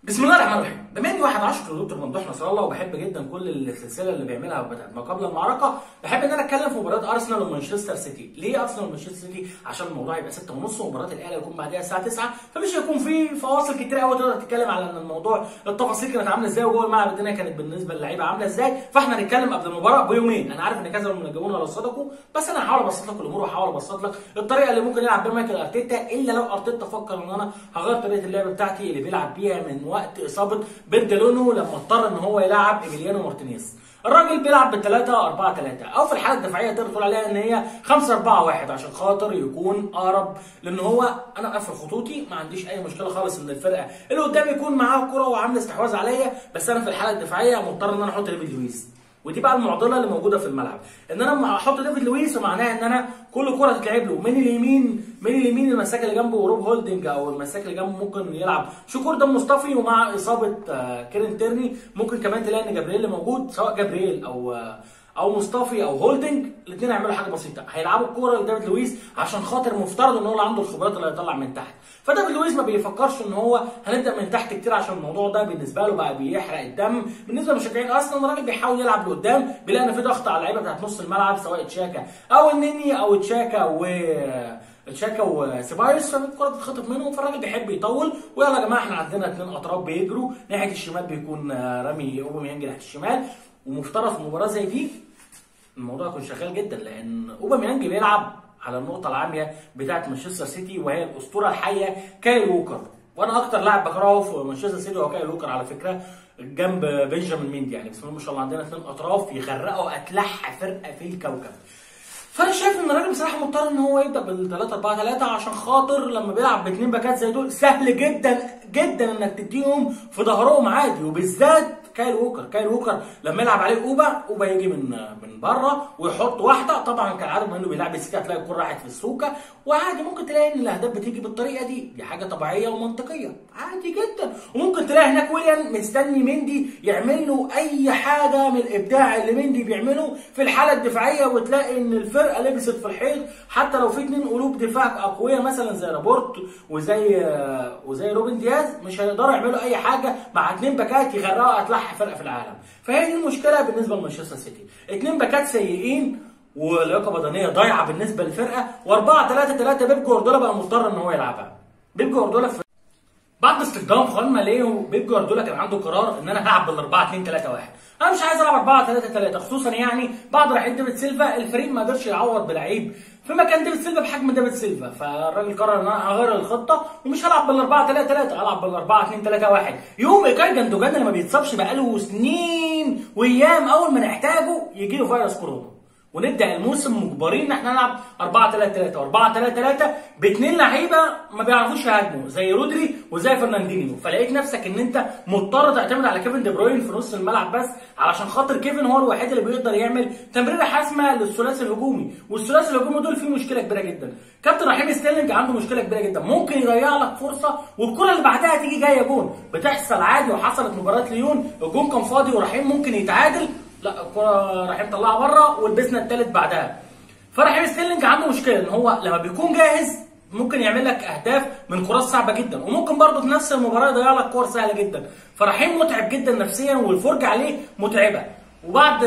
بسم الله الرحمن الرحيم بما اني واحد عاشق لدكتور ممدوح نصر الله وبحب جدا كل السلسله اللي بيعملها بتاعت ما قبل المعركه بحب ان انا اتكلم في مباراه ارسنال ومانشستر سيتي ليه ارسنال ومانشستر سيتي عشان الموضوع يبقى 6 ونص ومباراه الاهلي هيكون بعدها الساعه 9 فمش هيكون في فواصل كتير قوي تقدر تتكلم على ان الموضوع التفاصيل كانت عامله ازاي وجوه الملعب الدنيا كانت بالنسبه للعيبه عامله ازاي فاحنا هنتكلم قبل المباراه بيومين انا عارف ان كذا من الجمهور ولا صدقوا بس انا هحاول ابسط لك الامور وهحاول ابسط لك الطريقه اللي ممكن يلعب بيها مايكل ارتيتا الا لو ارتيتا فكر ان انا هغير طريقه اللعب بتاعتي اللي بيلعب بيها من وقت اصابه بيردلونو لما اضطر ان هو يلعب ايميليانو مارتينيز الراجل بيلعب بالثلاثة 4 3 او في الحاله الدفاعيه تقدر تقول عليها ان هي 5 4 1 عشان خاطر يكون اقرب لان هو انا قافل خطوطي ما عنديش اي مشكله خالص ان الفرقه اللي قدامي يكون معاها الكره وعامله استحواذ عليا بس انا في الحاله الدفاعيه مضطر ان انا احط ديفيد لويس ودي بقى المعضله اللي موجوده في الملعب ان انا لما احط ديفيد لويس فمعناها ان انا كل كره تتلعب له من اليمين من اليمين المساك اللي جنبه روب هولدنج او المساك اللي جنبه ممكن يلعب شكور ده مصطفي ومع اصابه كيرن تيرني ممكن كمان تلاقي ان جابرييل موجود سواء جابرييل او او مصطفي او هولدنج الاثنين هيعملوا حاجه بسيطه هيلعبوا الكوره لديفيد لويس عشان خاطر مفترض ان هو عنده الخبرات اللي هيطلع من تحت فديفيد لويس ما بيفكرش ان هو هنبدا من تحت كتير عشان الموضوع ده بالنسبه له بقى بيحرق الدم بالنسبه لمشجعين ارسنال الراجل بيحاول يلعب لقدام بيلاقي ان في ضغط على اللعيبه بتاعت نص الملعب سواء تشاكا او النني او تشاكا و تشاكا وسيبايوس فالكره بتتخطف منهم فالراجل بيحب يطول ويلا يا جماعه احنا عندنا اثنين اطراف بيجروا ناحيه الشمال بيكون رامي اوباميانج ناحيه الشمال ومفترض في مباراه زي دي الموضوع يكون شغال جدا لان اوباميانج بيلعب على النقطه العاميه بتاعه مانشستر سيتي وهي الاسطوره الحيه كايل ووكر وانا اكتر لاعب بكرهه في مانشستر سيتي هو كايل ووكر على فكره جنب بنجامين ميندي يعني بسم الله ما شاء الله عندنا اثنين اطراف يغرقوا اتلح فرقه في الكوكب فانا شايف ان الراجل بصراحه مضطر ان هو يبدا بال 3 4 3 عشان خاطر لما بيلعب باثنين باكات زي دول سهل جدا جدا انك تديهم في ظهرهم عادي وبالذات كايل ووكر كايل ووكر لما يلعب عليه اوبا اوبا يجي من من بره ويحط واحده طبعا كالعاده بما انه بيلعب السيتي هتلاقي الكره راحت في السوكه وعادي ممكن تلاقي ان الاهداف بتيجي بالطريقه دي دي حاجه طبيعيه ومنطقيه عادي جدا وممكن تلاقي هناك ويليام مستني مندي يعمل له اي حاجه من الابداع اللي مندي بيعمله في الحاله الدفاعيه وتلاقي ان الفرقه لبست في الحيط حتى لو في اثنين قلوب دفاع اقوياء مثلا زي رابورت وزي وزي روبن دياز مش هيقدروا يعملوا اي حاجه مع اثنين باكات يغرقوا اتلح فرقه في العالم فهي دي المشكله بالنسبه لمانشستر سيتي اثنين باكات سيئين ولياقه بدنيه ضايعه بالنسبه للفرقه و4 3 3 بيب جوارديولا بقى مضطر ان هو يلعبها بيب جوارديولا في بعد استخدام خوان ليه بيب جوارديولا كان عنده قرار ان انا هلعب بال 4 2 3 1 انا مش عايز العب 4 3 3 خصوصا يعني بعد رحيل ديفيد سيلفا الفريق ما قدرش يعوض بلعيب في مكان ديفيد سيلفا بحجم ديفيد سيلفا فالراجل قرر ان انا هغير الخطه ومش هلعب بال 4 3 3 هلعب بال 4 2 3 1 يوم ايكاي جندوجان اللي ما بيتصابش بقاله سنين وايام اول ما نحتاجه يجي له فيروس كورونا ونبدا الموسم مجبرين ان احنا نلعب 4 3 3 و4 3 3 باثنين لعيبه ما بيعرفوش يهاجموا زي رودري وزي فرناندينيو فلقيت نفسك ان انت مضطر تعتمد على كيفن دي بروين في نص الملعب بس علشان خاطر كيفن هو الوحيد اللي بيقدر يعمل تمريره حاسمه للثلاثي الهجومي والثلاثي الهجومي دول فيه مشكله كبيره جدا كابتن رحيم ستيرلينج عنده مشكله كبيره جدا ممكن يضيع لك فرصه والكره اللي بعدها تيجي جايه جون بتحصل عادي وحصلت مباراه ليون الجون كان فاضي ورحيم ممكن يتعادل لا الكره رحيم طلعها بره ولبسنا الثالث بعدها فرحيم ستيرلينج عنده مشكله ان هو لما بيكون جاهز ممكن يعمل لك اهداف من كرات صعبه جدا وممكن برضه في نفس المباراه يضيع لك كور سهله جدا فرحيم متعب جدا نفسيا والفرجه عليه متعبه وبعد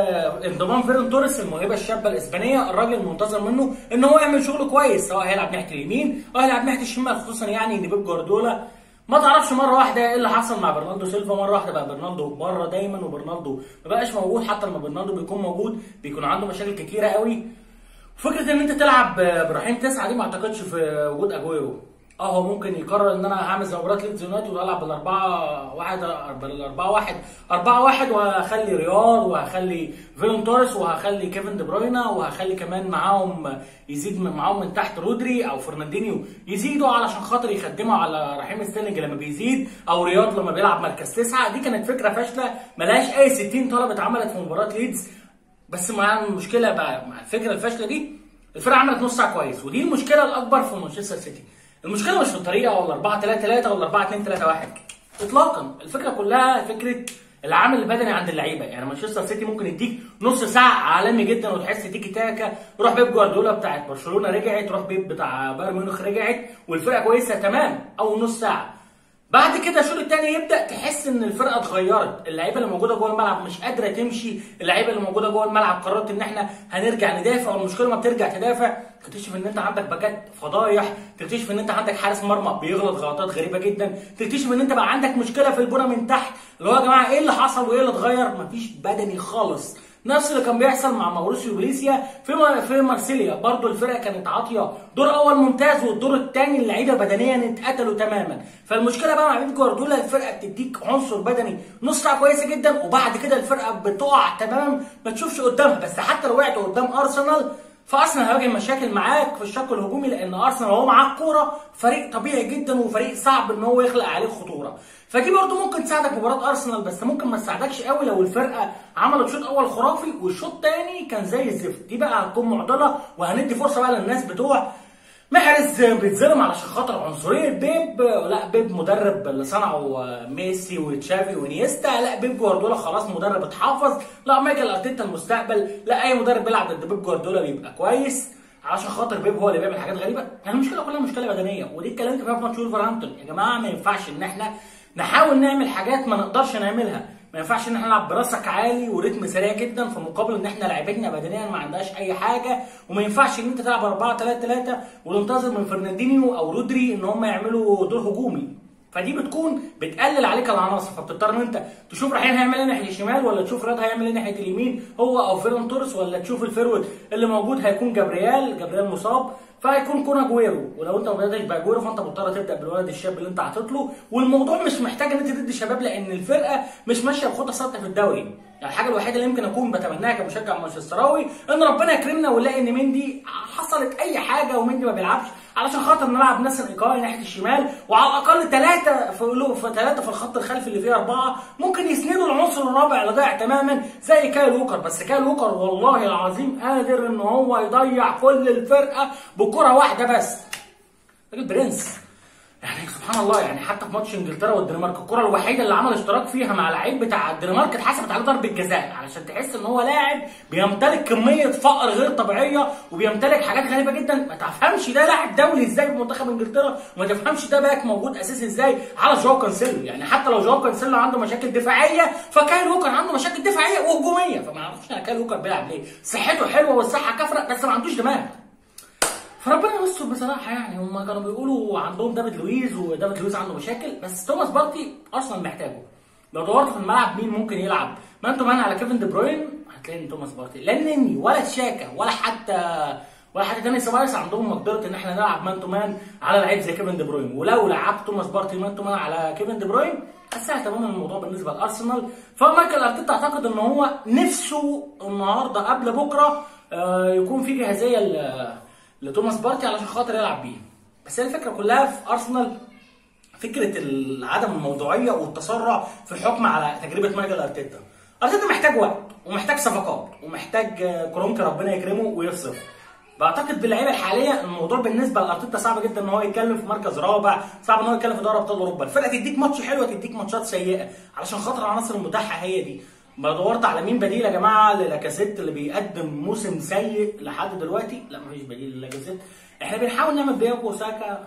انضمام فيرن توريس الموهبه الشابه الاسبانيه الراجل منتظر منه ان هو يعمل شغل كويس سواء هيلعب ناحيه اليمين او هيلعب ناحيه الشمال خصوصا يعني ان بيب جوارديولا ما تعرفش مره واحده ايه اللي حصل مع برناردو سيلفا مره واحده بقى برناردو بره دايما وبرناردو ما بقاش موجود حتى لما برناردو بيكون موجود بيكون عنده مشاكل كتيره قوي فكره ان انت تلعب برحيم تسعه دي ما اعتقدش في وجود اجويرو اه هو ممكن يقرر ان انا هعمل زي مباراه ليدز يونايتد والعب بالاربعه واحد بالاربعه واحد اربعه واحد وهخلي رياض وهخلي فيلون توريس وهخلي كيفن دي بروينا وهخلي كمان معاهم يزيد من معاهم من تحت رودري او فرناندينيو يزيدوا علشان خاطر يخدموا على رحيم ستيرلينج لما بيزيد او رياض لما بيلعب مركز تسعه دي كانت فكره فاشله ملهاش اي 60 طلب اتعملت في مباراه ليدز بس مع المشكله بقى مع الفكره الفاشله دي الفرقه عملت نص ساعه كويس ودي المشكله الاكبر في مانشستر سيتي المشكله مش في الطريقه ولا 4 3 3 ولا 4 2 3 1 اطلاقا الفكره كلها فكره العامل البدني عند اللعيبه يعني مانشستر سيتي ممكن يديك نص ساعه عالمي جدا وتحس تيكي تاكا روح بيب جوارديولا بتاعت برشلونه رجعت روح بيب بتاع بايرن ميونخ رجعت والفرقه كويسه تمام اول نص ساعه بعد كده الشوط الثاني يبدا تحس ان الفرقه اتغيرت اللعيبه اللي موجوده جوه الملعب مش قادره تمشي اللعيبه اللي موجوده جوه الملعب قررت ان احنا هنرجع ندافع والمشكله ما بترجع تدافع تكتشف ان انت عندك باكات فضايح تكتشف ان انت عندك حارس مرمى بيغلط غلطات غريبه جدا تكتشف ان انت بقى عندك مشكله في البنى من تحت اللي هو يا جماعه ايه اللي حصل وايه اللي اتغير مفيش بدني خالص نفس اللي كان بيحصل مع ماوريسيو بليسيا في في مارسيليا برضو الفرقه كانت عاطيه دور اول ممتاز والدور الثاني اللعيبه بدنيا اتقتلوا تماما فالمشكله بقى مع بيب جوارديولا الفرقه بتديك عنصر بدني نص ساعه كويسه جدا وبعد كده الفرقه بتقع تماما ما تشوفش قدامها بس حتى لو وقعت قدام ارسنال فارسنال هيواجه مشاكل معاك في الشق الهجومي لان ارسنال وهو معاه الكوره فريق طبيعي جدا وفريق صعب ان هو يخلق عليه خطوره فدي برضو ممكن تساعدك مباراه ارسنال بس ممكن ما تساعدكش قوي لو الفرقه عملت شوط اول خرافي والشوط تاني كان زي الزفت دي بقى هتكون معضله وهندي فرصه بقى للناس بتوع محرز بيتظلم علشان خاطر عنصريه بيب لا بيب مدرب اللي صنعه ميسي وتشافي وانيستا لا بيب جوارديولا خلاص مدرب اتحفظ لا مايكل ارتيتا المستقبل لا اي مدرب بيلعب ضد بيب جوارديولا بيبقى كويس علشان خاطر بيب هو اللي بيعمل حاجات غريبه يعني المشكله كلها مشكله بدنيه ودي اتكلمت فيها في ماتش ولفرهامبتون يا جماعه ما ينفعش ان احنا نحاول نعمل حاجات ما نقدرش نعملها ما ينفعش ان احنا نلعب براسك عالي وريتم سريع جدا في مقابل ان احنا لعيبتنا بدنيا ما عندهاش اي حاجه وما ينفعش ان انت تلعب 4 3 3 وتنتظر من فرناندينيو او رودري ان هم يعملوا دور هجومي فدي بتكون بتقلل عليك العناصر فبتضطر ان انت تشوف رحيل هيعمل ايه ناحيه الشمال ولا تشوف رياض هيعمل ايه ناحيه اليمين هو او فيران توريس ولا تشوف الفيرود اللي موجود هيكون جابريال جابريال مصاب فهيكون كون اجويرو ولو انت ما بداتش باجويرو فانت مضطر تبدا بالولد الشاب اللي انت حاطط له والموضوع مش محتاج ان انت تدي شباب لان الفرقه مش ماشيه بخطى ثابته في الدوري يعني الحاجه الوحيده اللي يمكن اكون بتمناها كمشجع مانشستراوي ان ربنا يكرمنا ونلاقي ان مندي حصلت اي حاجه ومندي ما بيلعبش علشان خاطر نلعب ناس الايقاعي ناحيه الشمال وعلى الاقل ثلاثه في في ثلاثه في الخط الخلفي اللي فيه اربعه ممكن يسندوا العنصر الرابع اللي ضايع تماما زي كايل ووكر بس كايل ووكر والله العظيم قادر ان هو يضيع كل الفرقه بكره واحده بس راجل برنس يعني سبحان الله يعني حتى في ماتش انجلترا والدنمارك الكره الوحيده اللي عمل اشتراك فيها مع لعيب بتاع الدنمارك اتحسبت عليه ضربه جزاء علشان تحس ان هو لاعب بيمتلك كميه فقر غير طبيعيه وبيمتلك حاجات غريبه جدا ما تفهمش ده لاعب دولي ازاي في منتخب انجلترا وما تفهمش ده باك موجود اساسي ازاي على جواو كانسيلو يعني حتى لو جواو كانسيلو عنده مشاكل دفاعيه فكايل ووكر عنده مشاكل دفاعيه وهجوميه فما اعرفش انا كايل ووكر بيلعب ليه صحته حلوه والصحه كافره بس ما عندوش دماغ فربنا يستر بصراحه يعني هم كانوا بيقولوا عندهم دافيد لويز ودافيد لويز عنده مشاكل بس توماس بارتي ارسنال محتاجه لو دورت في الملعب مين ممكن يلعب مان تو مان على كيفن دي بروين هتلاقي ان توماس بارتي لا نني ولا تشاكا ولا حتى ولا حتى تاني سبايس عندهم مقدره ان احنا نلعب مان تو مان على لعيب زي كيفن دي بروين ولو لعبت توماس بارتي مان تو مان على كيفن دي بروين هتسهل تماما الموضوع بالنسبه لارسنال فمايكل ارتيتا اعتقد ان هو نفسه النهارده قبل بكره يكون في جاهزيه لتوماس بارتي علشان خاطر يلعب بيه بس هي الفكره كلها في ارسنال فكره عدم الموضوعيه والتسرع في الحكم على تجربه مايكل ارتيتا ارتيتا محتاج وقت ومحتاج صفقات ومحتاج كرونك ربنا يكرمه ويصرف بعتقد باللعيبه الحاليه الموضوع بالنسبه لارتيتا صعب جدا ان هو يتكلم في مركز رابع صعب ان هو يتكلم في دوري ابطال اوروبا الفرقه تديك ماتش حلو تديك ماتشات سيئه علشان خاطر العناصر المتاحه هي دي ما دورت على مين بديل يا جماعه للاكازيت اللي بيقدم موسم سيء لحد دلوقتي لا مفيش بديل للاكازيت احنا بنحاول نعمل بياكو ساكا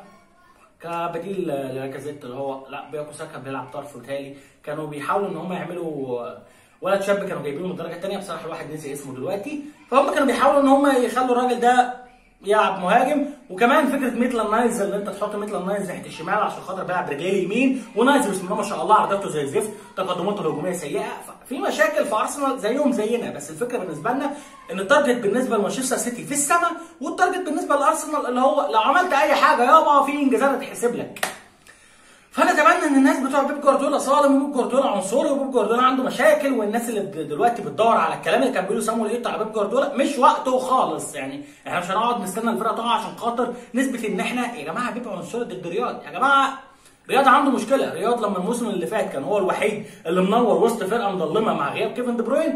كبديل للاكازيت اللي هو لا بياكو ساكا بيلعب طرف وتالي كانوا بيحاولوا ان هم يعملوا ولد شاب كانوا جايبينه من الدرجه الثانيه بصراحه الواحد نسي اسمه دلوقتي فهم كانوا بيحاولوا ان هم يخلوا الراجل ده يلعب مهاجم وكمان فكره ميتلاند نايز اللي انت تحط ميتلاند نايز ناحيه الشمال عشان خاطر بيلعب رجليه يمين ونايز بسم الله ما شاء الله عرضاته زي الزفت تقدماته الهجوميه سيئه في مشاكل في ارسنال زيهم زينا بس الفكره بالنسبه لنا ان التارجت بالنسبه لمانشستر سيتي في السماء والتارجت بالنسبه لارسنال اللي هو لو عملت اي حاجه يابا في انجازات هتحسب لك فانا اتمنى ان الناس بتوع بيب جوارديولا صارم وبيب جوارديولا عنصري وبيب جوارديولا عنده مشاكل والناس اللي دلوقتي بتدور على الكلام اللي كان بيقوله سامويل ايتو على بيب جوارديولا مش وقته خالص يعني احنا مش هنقعد نستنى الفرقه تقع عشان خاطر نثبت ان احنا يا جماعه بيب عنصري ضد رياض يا جماعه رياض عنده مشكله رياض لما الموسم اللي فات كان هو الوحيد اللي منور وسط فرقه مظلمه مع غياب كيفن دي بروين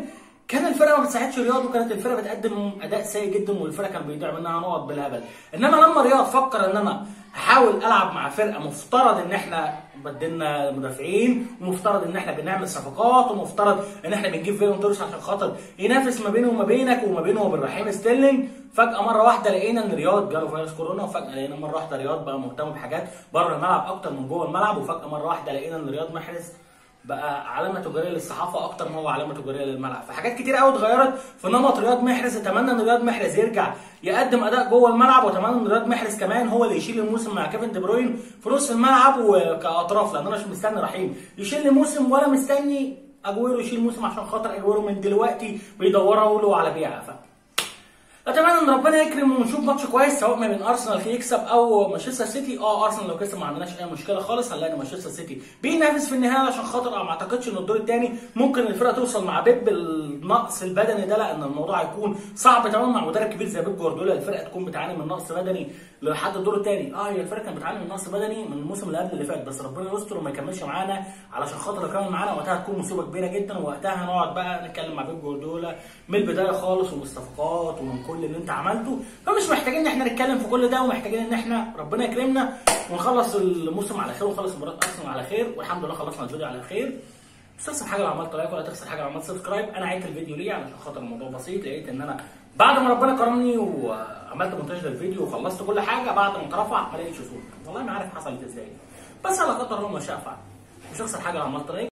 كان الفرقه ما بتساعدش رياض وكانت الفرقه بتقدم اداء سيء جدا والفرقه كان بيضيع منها نقط بالهبل انما لما رياض فكر ان انا هحاول العب مع فرقه مفترض ان احنا بدلنا مدافعين ومفترض ان احنا بنعمل صفقات ومفترض ان احنا بنجيب فيرون توريس عشان خاطر ينافس ما بينه وما بينك وما بينه وبين رحيم ستيرلينج فجاه مره واحده لقينا ان رياض جاله فيروس كورونا وفجاه لقينا مره واحده رياض بقى مهتم بحاجات بره الملعب اكتر من جوه الملعب وفجاه مره واحده لقينا ان رياض محرز بقى علامه تجاريه للصحافه اكتر ما هو علامه تجاريه للملعب فحاجات كتير قوي اتغيرت في نمط رياض محرز اتمنى ان رياض محرز يرجع يقدم اداء جوه الملعب واتمنى ان رياض محرز كمان هو اللي يشيل الموسم مع كيفن دي بروين في نص الملعب وكاطراف لان انا مش مستني رحيم يشيل لي موسم ولا مستني اجويرو يشيل موسم عشان خاطر اجويرو من دلوقتي بيدوروا له على بيعه ف اتمنى ان ربنا يكرم ونشوف ماتش كويس سواء ما بين ارسنال يكسب او مانشستر سيتي اه ارسنال لو كسب ما عندناش اي مشكله خالص هنلاقي مانشستر سيتي بينافس في النهايه عشان خاطر ما اعتقدش ان الدور الثاني ممكن الفرقه توصل مع بيب بالنقص البدني ده لان الموضوع هيكون صعب تماما مع مدرب كبير زي بيب جوارديولا الفرقه تكون بتعاني من نقص بدني لحد الدور الثاني اه هي الفرقه كانت بتعاني من نقص بدني من الموسم اللي قبل اللي فات بس ربنا يستر وما يكملش معانا علشان خاطر لو كمل معانا وقتها هتكون مصيبه كبيره جدا ووقتها هنقعد بقى نتكلم مع بيب جوارديولا من البدايه خالص ومن الصفقات ومن كل اللي انت عملته فمش محتاجين ان احنا نتكلم في كل ده ومحتاجين ان احنا ربنا يكرمنا ونخلص الموسم على خير ونخلص مباراه ارسنال على خير والحمد لله خلصنا الفيديو على خير مش تخسر حاجه لو عملت لايك ولا تخسر حاجه لو عملت سبسكرايب انا عدت الفيديو ليه علشان خاطر الموضوع بسيط لقيت ان انا بعد ما ربنا كرمني وعملت مونتاج للفيديو وخلصت كل حاجه بعد ما اترفع ما لقيتش صوت والله ما عارف حصلت ازاي بس على قدر الله ما شاء فعل مش هخسر حاجه لو عملت لايك